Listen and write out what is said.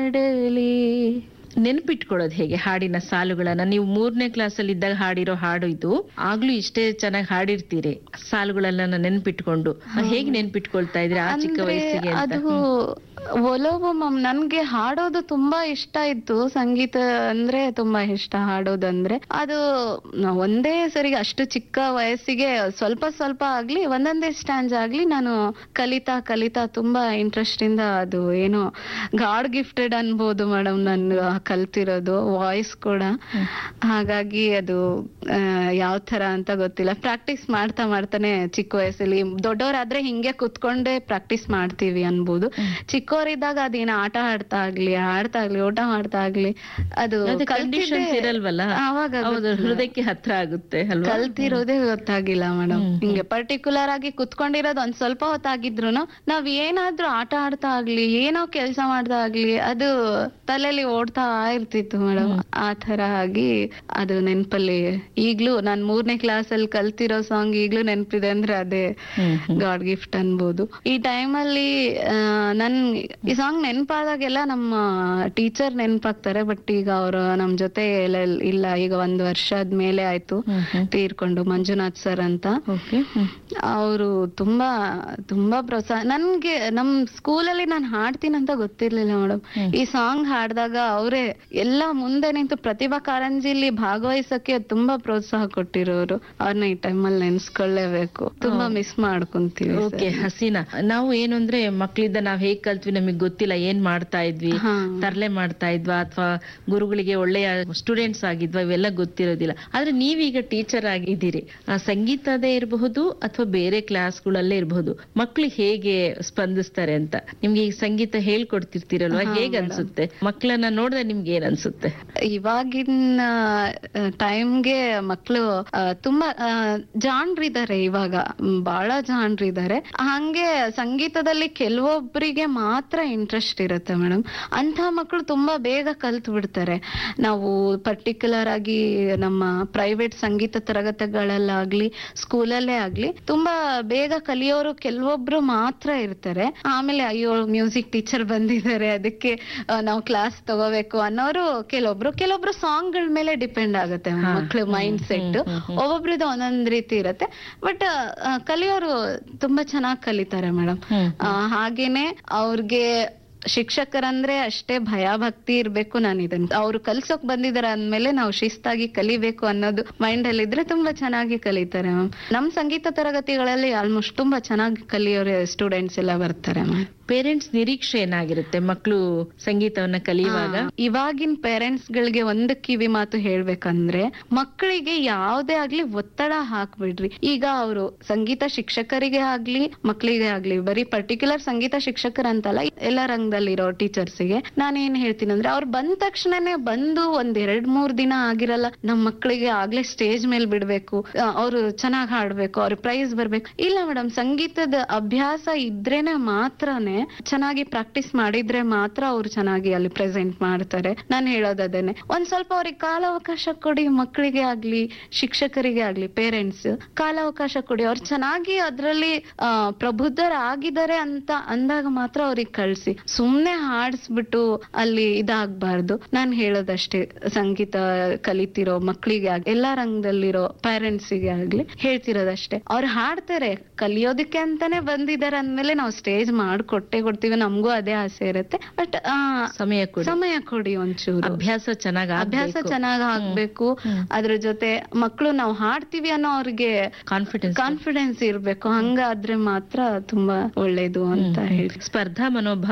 ಹಾಡಲಿ ನೆನ್ಪಿಟ್ಕೊಳ್ಳೋದು ಹೇಗೆ ಹಾಡಿನ ಸಾಲುಗಳನ್ನ ನೀವು ಮೂರನೇ ಕ್ಲಾಸ್ ಅಲ್ಲಿ ಇದ್ದಾಗ ಹಾಡಿರೋ ಹಾಡು ಇದು ಆಗ್ಲೂ ಇಷ್ಟೇ ಚೆನ್ನಾಗಿ ಹಾಡಿರ್ತೀರಿ ಸಾಲುಗಳನ್ನ ನೆನ್ಪಿಟ್ಕೊಂಡು ಹೇಗೆ ನೆನ್ಪಿಟ್ಕೊಳ್ತಾ ಇದ್ರಿ ಆ ಚಿಕ್ಕ ಅಂದ್ರೆ ವಯಸ್ಸಿಗೆ ಅಂತ ಅದು ಒಲವು ಮಮ್ ನನ್ಗೆ ಹಾಡೋದು ತುಂಬಾ ಇಷ್ಟ ಇತ್ತು ಸಂಗೀತ ಅಂದ್ರೆ ತುಂಬಾ ಇಷ್ಟ ಹಾಡೋದಂದ್ರೆ ಅದು ನ- ಒಂದೇ ಸರಿ ಅಷ್ಟು ಚಿಕ್ಕ ವಯಸ್ಸಿಗೆ ಸ್ವಲ್ಪ ಸ್ವಲ್ಪ ಆಗ್ಲಿ ಒಂದೊಂದೇ ಸ್ಟ್ಯಾಂಡ್ ಆಗ್ಲಿ ನಾನು ಕಲಿತಾ ಕಲಿತಾ ತುಂಬಾ ಇಂಟ್ರೆಸ್ಟ್ ಇಂದ ಅದು ಏನೋ ಗಾಡ್ ಗಿಫ್ಟೆಡ್ ಅನ್ಬೋದು ಮೇಡಮ್ ನಾನು ಕಲ್ತಿರೋದು ವಾಯ್ಸ್ ಕೂಡ ಹಾಗಾಗಿ ಅದು ಯಾವ ತರ ಅಂತ ಗೊತ್ತಿಲ್ಲ ಪ್ರಾಕ್ಟೀಸ್ ಮಾಡ್ತಾ ಮಾಡ್ತಾನೆ ಚಿಕ್ಕ ವಯಸ್ಸಲ್ಲಿ ದೊಡ್ಡವರಾದ್ರೆ ಹಿಂಗೆ ಕುತ್ಕೊಂಡೇ ಪ್ರಾಕ್ಟೀಸ್ ಮಾಡ್ತೀವಿ ಅನ್ಬೋದು ಚಿಕ್ಕವರಿದ್ದಾಗ ಅದೇನ ಆಟ ಆಡ್ತಾ ಆಗ್ಲಿ ಆಡ್ತಾ ಆಗ್ಲಿ ಊಟ ಮಾಡ್ತಾ ಆಗ್ಲಿ ಅದು ಅದು ಕಂಡೀಷನ್ಸ್ ಇರಲ್ವಲ್ಲ ಅವಾಗ ಹೌದು ಹೃದಯಕ್ಕೆ ಹತ್ರ ಆಗುತ್ತೆ ಅಲ್ವಾ ಕಲ್ತಿರೋದೇ ಗೊತ್ತಾಗಿಲ್ಲ ಮೇಡಮ್ ಹಿಂಗೆ ಪರ್ಟಿಕ್ಯುಲರ್ ಆಗಿ ಕುತ್ಕೊಂಡಿರೋದು ಒಂದ್ ಸ್ವಲ್ಪ ಹೊತ್ತಾಗಿದ್ರು ನಾವ್ ಏನಾದ್ರೂ ಆಟ ಆಡ್ತಾ ಆಗ್ಲಿ ಏನೋ ಕೆಲ್ಸ ಮಾಡ್ತಾ ಆಗ್ಲಿ ಅದು ತಲೆಯಲ್ಲಿ ಓಡ್ತಾ ಇರ್ತಿತ್ತು ಮೇಡಮ್ ಆ ತರ ಆಗಿ ಅದು ನೆನ್ಪಲ್ಲಿ ಈಗ್ಲೂ ನಾನ್ ಮೂರನೇ ಕ್ಲಾಸ್ ಅಲ್ಲಿ ಕಲ್ತಿರೋ ಸಾಂಗ್ ಈಗ್ಲೂ ನೆನ್ಪಿದೆ ಅಂದ್ರೆ ಅದೇ ಹ್ಮ್ ಹ್ಮ್. ಗಾಡ್ ಗಿಫ್ಟ್ ಅನ್ಬೋದು ಈ ಟೈಮಲ್ಲಿ ನನ್ ಈ ಸಾಂಗ್ ನೆನ್ಪಾದಾಗೆಲ್ಲ ನಮ್ಮ ಟೀಚರ್ ನೆನ್ಪಾಗ್ತಾರೆ ಬಟ್ ಈಗ ಅವರು ನಮ್ ಜೊತೆ ಇಲ್ಲ ಇಲ್ಲ ಈಗ ಒಂದ್ ವರ್ಷದ ಮೇಲೆ ಆಯ್ತು ಹ್ಮ್ ಹ್ಮ್. ತೀರ್ಕೊಂಡು ಮಂಜುನಾಥ್ ಸರ್ ಅಂತ ಓಕೆ ಹ್ಮ್. ಅವರು ತುಂಬಾ ತುಂಬಾ ಪ್ರೋತ್ಸಾಹ ನನ್ಗೆ ನಮ್ ಸ್ಕೂಲಲ್ಲಿ ನಾನು ಹಾಡ್ತೀನಿ ಅಂತ ಗೊತ್ತಿರ್ಲಿಲ್ಲ ಮೇಡಮ್ ಹ್ಮ್. ಈ ಸಾಂಗ್ ಹಾಡ್ದಾಗ ಅವರೇ ಎಲ್ಲ ಮುಂದೆ ನಿಂತು ಪ್ರತಿಭಾ ಕಾರಂಜಿಲಿ ಭಾಗವಹಿಸಕ್ಕೆ ತುಂಬಾ ಪ್ರೋತ್ಸಾಹ ಕೊಟ್ಟಿರೋರು ಅವ್ರನ್ನ ಈ ಟೈಮಲ್ಲಿ ನೆನ್ಸ್ಕೊಳ್ಳೇಬೇಕು ತುಂಬಾ ಮಿಸ್ ಮಾಡ್ಕೊಂತೀವಿ sir. ಓಕೆ ಹಸೀನಾ ನಾವು ಏನು ಅಂದ್ರೆ ಮಕ್ಳಿದ್ದ ನಾವ್ ಹೇಗ್ ಕಲ್ತ್ವಿ ನಮಗ್ ಗೊತ್ತಿಲ್ಲ ಏನ್ ಮಾಡ್ತಾ ಇದ್ವಿ ಹಾ. ತರ್ಲೆ ಮಾಡ್ತಾ ಇದ್ವಾ ಅಥವಾ ಗುರುಗಳಿಗೆ ಒಳ್ಳೆಯ ಸ್ಟೂಡೆಂಟ್ಸ್ ಆಗಿದ್ವಾ ಇವೆಲ್ಲ ಗೊತ್ತಿರೋದಿಲ್ಲ ಆದ್ರೆ ನೀವೀಗ ಟೀಚರ್ ಆಗಿದ್ದೀರಿ ಆ ಸಂಗೀತದೇ ಇರಬಹುದು ಅಥವಾ ಬೇರೆ ಕ್ಲಾಸ್ಗಳಲ್ಲೇ ಇರಬಹುದು ಮಕ್ಳು ಹೇಗೆ ಸ್ಪಂದಿಸ್ತಾರೆ ಅಂತ ನಿಮ್ಗೆ ಈ ಸಂಗೀತ ಹೇಳ್ಕೊಡ್ತಿರ್ತೀರಲ್ವಾ ಹೇಗ್ ಅನ್ಸುತ್ತೆ ಮಕ್ಕಳನ್ನ ನೋಡಿದ್ರೆ ನಿಮ್ಗೆ ಏನ್ ಅನ್ಸುತ್ತೆ ಇವಾಗಿನ ಟೈಮ್ಗೆ ಮಕ್ಕಳು ತುಂಬಾ ಆ, ಜಾಣ್ರಿದ್ದಾರೆ ಇವಾಗ ಮ್, ಬಹಳ ಜಾಣ್ರಿದ್ದಾರೆ ಹಂಗೆ ಸಂಗೀತದಲ್ಲಿ ಕೆಲವೊಬ್ಬರಿಗೆ ಮಾತ್ರ ಇಂಟ್ರೆಸ್ಟ್ ಇರುತ್ತೆ ಮೇಡಮ್ ಅಂತ ಮಕ್ಕಳು ತುಂಬಾ ಬೇಗ ಕಲ್ತು ಬಿಡ್ತಾರೆ ನಾವು ಪರ್ಟಿಕ್ಯುಲರ್ ಆಗಿ ನಮ್ಮ ಪ್ರೈವೇಟ್ ಸಂಗೀತ ತರಗತಿಗಳಲ್ಲಾಗ್ಲಿ ಸ್ಕೂಲಲ್ಲೇ ಆಗ್ಲಿ ತುಂಬಾ ಬೇಗ ಕಲಿಯೋರು ಕೆಲವೊಬ್ರು ಮಾತ್ರ ಇರ್ತಾರೆ ಆಮೇಲೆ ಅಯ್ಯೋ ಮ್ಯೂಸಿಕ್ ಟೀಚರ್ ಬಂದಿದ್ದಾರೆ ಅದಕ್ಕೆ ಆ, ನಾವು ಕ್ಲಾಸ್ ತಗೋಬೇಕು ಅನ್ನೋರು ಕೆಲವೊಬ್ರು ಕೆಲವೊಬ್ರು ಸಾಂಗ್ ಗಳ ಮೇಲೆ ಡಿಪೆಂಡ್ ಆಗುತ್ತೆ ಹಾ. ಮಕ್ಳು ಮೈಂಡ್ ಸೆಟ್ ಹ್ಮ್, ಹ್ಮ್, ಹ್ಮ್. ಒಬ್ಬೊಬ್ರದ್ದು ಒಂದೊಂದ್ ರೀತಿ ಇರುತ್ತೆ ಬಟ್ ಕಲಿಯೋರು ತುಂಬಾ ಚೆನ್ನಾಗಿ ಕಲಿತಾರೆ ಮೇಡಮ್ ಹ್ಮ್. ಹಾಗೇನೆ ಅವ್ರಿಗೆ ಶಿಕ್ಷಕರಂದ್ರೆ ಅಷ್ಟೇ ಭಯ ಭಕ್ತಿ ಇರ್ಬೇಕು ನಾನು ಇದನ್ನ ಅವ್ರು ಕಲ್ಸೋಕ್ ಬಂದಿದಾರೆ ಅಂದ್ಮೇಲೆ ನಾವು ಶಿಸ್ತಾಗಿ ಕಲಿಬೇಕು ಅನ್ನೋದು ಮೈಂಡ್ ಅಲ್ಲಿ ಇದ್ರೆ ತುಂಬಾ ಚೆನ್ನಾಗಿ ಕಲಿತಾರೆ ಮ್ಯಾಮ್ ನಮ್ ಸಂಗೀತ ತರಗತಿಗಳಲ್ಲಿ ಆಲ್ಮೋಸ್ಟ್ ತುಂಬಾ ಚೆನ್ನಾಗಿ ಕಲಿಯೋರೆ ಸ್ಟೂಡೆಂಟ್ಸ್ ಎಲ್ಲ ಬರ್ತಾರೆ ಮ್ಯಾಮ್ ಪೇರೆಂಟ್ಸ್ ನಿರೀಕ್ಷೆ ಏನಾಗಿರುತ್ತೆ ಮಕ್ಕಳು ಸಂಗೀತವನ್ನ ಕಲಿಯುವಾಗ ಹಾ, ಇವಾಗಿನ ಪೇರೆಂಟ್ಸ್ ಗಳಿಗೆ ಒಂದು ಕಿವಿ ಮಾತು ಹೇಳ್ಬೇಕಂದ್ರೆ ಮಕ್ಕಳಿಗೆ ಯಾವ್ದೇ ಆಗ್ಲಿ ಒತ್ತಡ ಹಾಕ್ಬಿಡ್ರಿ ಈಗ ಅವರು ಸಂಗೀತ ಶಿಕ್ಷಕರಿಗೆ ಆಗ್ಲಿ ಮಕ್ಕಳಿಗೆ ಆಗ್ಲಿ ಬರೀ ಪರ್ಟಿಕ್ಯುಲರ್ ಸಂಗೀತ ಶಿಕ್ಷಕರಂತಲ್ಲ ಎಲ್ಲ ರಂಗದಲ್ಲಿರೋ ಟೀಚರ್ಸ್ಗೆ ನಾನು ಏನ್ ಹೇಳ್ತೀನಿ ಅಂದ್ರೆ ಅವ್ರು ಬಂದ ತಕ್ಷಣನೇ ಬಂದು ಒಂದ್ ಎರಡ್ ಮೂರ್ ದಿನ ಆಗಿರಲ್ಲ ನಮ್ ಮಕ್ಕಳಿಗೆ ಆಗ್ಲೇ ಸ್ಟೇಜ್ ಮೇಲೆ ಬಿಡ್ಬೇಕು ಅವರು ಚೆನ್ನಾಗಿ ಹಾಡ್ಬೇಕು ಅವ್ರ ಪ್ರೈಸ್ ಬರ್ಬೇಕು ಇಲ್ಲ ಮೇಡಮ್ ಸಂಗೀತದ ಅಭ್ಯಾಸ ಇದ್ರೇನೆ ಮಾತ್ರನೇ ಚೆನ್ನಾಗಿ ಪ್ರಾಕ್ಟೀಸ್ ಮಾಡಿದ್ರೆ ಮಾತ್ರ ಅವ್ರು ಚೆನ್ನಾಗಿ ಅಲ್ಲಿ ಪ್ರೆಸೆಂಟ್ ಮಾಡ್ತಾರೆ ನಾನು ಹೇಳೋದದೇನೆ ಒಂದ್ ಸ್ವಲ್ಪ ಅವ್ರಿಗೆ ಕಾಲಾವಕಾಶ ಕೊಡಿ ಮಕ್ಕಳಿಗೆ ಆಗ್ಲಿ ಶಿಕ್ಷಕರಿಗೆ ಆಗ್ಲಿ ಪೇರೆಂಟ್ಸ್ ಕಾಲಾವಕಾಶ ಕೊಡಿ ಅವ್ರು ಚೆನ್ನಾಗಿ ಅದ್ರಲ್ಲಿ ಆ ಪ್ರಬುದ್ಧರಾಗಿದ್ದಾರೆ ಅಂತ ಅಂದಾಗ ಮಾತ್ರ ಅವ್ರಿಗೆ ಕಳ್ಸಿ ಸುಮ್ನೆ ಹಾಡಿಸ್ಬಿಟ್ಟು ಅಲ್ಲಿ ಇದಾಗ್ಬಾರ್ದು ನಾನ್ ಹೇಳೋದಷ್ಟೇ ಸಂಗೀತ ಕಲಿತಿರೋ ಮಕ್ಕಳಿಗೆ ಆಗ್ಲಿ ಎಲ್ಲಾ ರಂಗದಲ್ಲಿರೋ ಪೇರೆಂಟ್ಸ್ ಗೆ ಆಗ್ಲಿ ಹೇಳ್ತಿರೋದಷ್ಟೇ ಅವ್ರು ಹಾಡ್ತಾರೆ ಕಲಿಯೋದಕ್ಕೆ ಅಂತಾನೆ ಬಂದಿದ್ದಾರೆ ಅಂದ್ಮೇಲೆ ನಾವು ಸ್ಟೇಜ್ ಮಾಡ್ಕೊಟ್ಟೆ ಕೊಡ್ತೀವಿ ನಮಗೂ ಅದೇ ಆಸೆ ಇರುತ್ತೆ ಬಟ್ ಸಮಯ ಕೊಡಿ ಸಮಯ ಕೊಡಿ ಒಂಚೂರು ಅಭ್ಯಾಸ ಚೆನ್ನಾಗ್ ಅಭ್ಯಾಸ ಆಗ್ಬೇಕು. ಚೆನ್ನಾಗ್ ಆಗ್ಬೇಕು ಹ್ಮ್. ಅದ್ರ ಜೊತೆ ಮಕ್ಕಳು ನಾವು ಹಾಡ್ತೀವಿ ಅನ್ನೋ ಅವ್ರಿಗೆ ಕಾನ್ಫಿಡೆನ್ಸ್ ಕಾನ್ಫಿಡೆನ್ಸ್ ಇರ್ಬೇಕು ಹಂಗಾದ್ರೆ ಮಾತ್ರ ತುಂಬಾ ಒಳ್ಳೇದು ಅಂತ ಹೇಳಿ ಸ್ಪರ್ಧಾ ಮನೋಭಾವ